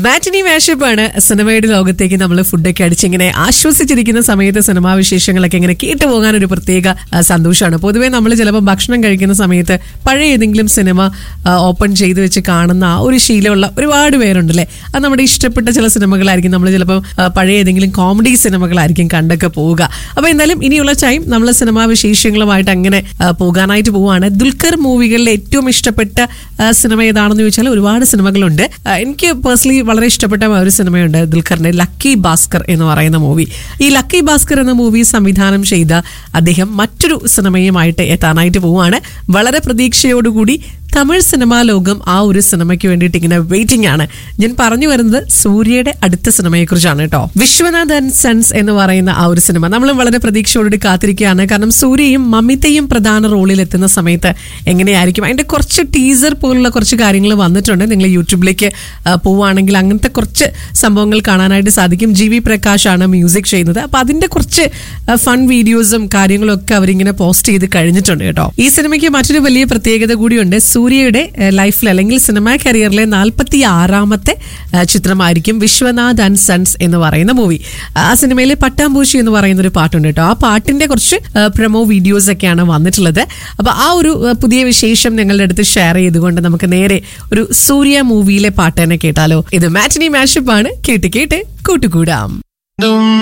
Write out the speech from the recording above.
മാറ്റിനി മാഷപ്പാണ് സിനിമയുടെ ലോകത്തേക്ക് നമ്മൾ ഫുഡൊക്കെ അടിച്ചിങ്ങനെ ആശ്വസിച്ചിരിക്കുന്ന സമയത്ത് സിനിമാ വിശേഷങ്ങളൊക്കെ ഇങ്ങനെ കേട്ടു പോകാൻ ഒരു പ്രത്യേക ആ, സന്തോഷമാണ് പൊതുവേ നമ്മൾ ചിലപ്പോൾ ഭക്ഷണം കഴിക്കുന്ന സമയത്ത് പഴയ ഏതെങ്കിലും സിനിമ ഓപ്പൺ ചെയ്ത് വെച്ച് കാണുന്ന ആ ഒരു ശീലമുള്ള ഒരുപാട് പേരുണ്ടല്ലേ അത് നമ്മുടെ ഇഷ്ടപ്പെട്ട ചില സിനിമകളായിരിക്കും നമ്മൾ ചിലപ്പോൾ ആ, പഴയ ഏതെങ്കിലും കോമഡി സിനിമകളായിരിക്കും കണ്ടൊക്കെ പോവുക അപ്പൊ എന്തായാലും ഇനിയുള്ള ടൈം നമ്മൾ സിനിമാ വിശേഷങ്ങളുമായിട്ട് അങ്ങനെ ആ, പോകാനായിട്ട് പോവുകയാണ് ദുൽഖർ മൂവികളിലെ ഏറ്റവും ഇഷ്ടപ്പെട്ട ആ, സിനിമ ഏതാണെന്ന് ചോദിച്ചാൽ ഒരുപാട് സിനിമകളുണ്ട് ആ, എനിക്ക് പേഴ്സണലി വളരെ ഇഷ്ടപ്പെട്ട ഒരു സിനിമയുണ്ട് ദുൽഖറിന്റെ ലക്കി ഭാസ്കർ എന്ന് പറയുന്ന മൂവി ഈ ലക്കി ഭാസ്കർ എന്ന മൂവി സംവിധാനം ചെയ്ത അദ്ദേഹം മറ്റൊരു സിനിമയുമായിട്ട് എത്താനായിട്ട് പോവുകയാണ് വളരെ പ്രതീക്ഷയോടുകൂടി തമിഴ് സിനിമാ ലോകം ആ ഒരു സിനിമയ്ക്ക് വേണ്ടിയിട്ട് ഇങ്ങനെ വെയിറ്റിംഗ് ആണ് ഞാൻ പറഞ്ഞു വരുന്നത് സൂര്യയുടെ അടുത്ത സിനിമയെ കുറിച്ചാണ് കേട്ടോ വിശ്വനാഥ് ആൻഡ് സൺസ് എന്ന് പറയുന്ന ആ ഒരു സിനിമ നമ്മളും വളരെ പ്രതീക്ഷയോടുകൂടി കാത്തിരിക്കുകയാണ് കാരണം സൂര്യയും മമിതയും പ്രധാന റോളിൽ എത്തുന്ന സമയത്ത് എങ്ങനെയായിരിക്കും അതിന്റെ കുറച്ച് ടീസർ പോലുള്ള കുറച്ച് കാര്യങ്ങൾ വന്നിട്ടുണ്ട് നിങ്ങൾ യൂട്യൂബിലേക്ക് ആ, പോവുകയാണെങ്കിൽ അങ്ങനത്തെ കുറച്ച് സംഭവങ്ങൾ കാണാനായിട്ട് സാധിക്കും ജി വി പ്രകാശ് ആണ് മ്യൂസിക് ചെയ്യുന്നത് അപ്പൊ അതിന്റെ കുറച്ച് ഫൺ വീഡിയോസും കാര്യങ്ങളും ഒക്കെ അവരിങ്ങനെ പോസ്റ്റ് ചെയ്ത് കഴിഞ്ഞിട്ടുണ്ട് കേട്ടോ ഈ സിനിമയ്ക്ക് മറ്റൊരു വലിയ പ്രത്യേകത കൂടിയുണ്ട് സൂര്യയുടെ ലൈഫിൽ അല്ലെങ്കിൽ സിനിമാ കരിയറിലെ നാൽപ്പത്തി ആറാമത്തെ ചിത്രമായിരിക്കും വിശ്വനാഥ് ആൻഡ് സൺസ് എന്ന് പറയുന്ന മൂവി ആ സിനിമയിലെ പട്ടാമ്പൂച്ചി എന്ന് പറയുന്ന ഒരു പാട്ടുണ്ട് കേട്ടോ ആ പാട്ടിന്റെ കുറച്ച് പ്രൊമോ വീഡിയോസ് ഒക്കെയാണ് വന്നിട്ടുള്ളത് അപ്പൊ ആ ഒരു ആ, പുതിയ വിശേഷം നിങ്ങളുടെ അടുത്ത് ഷെയർ ചെയ്തുകൊണ്ട് നമുക്ക് നേരെ ഒരു സൂര്യ മൂവിയിലെ പാട്ട് തന്നെ കേട്ടാലോ ഇത് മാറ്റിനി മാഷപ്പ് ആണ് കേട്ട് കേട്ട് കൂട്ടുകൂടാം ദും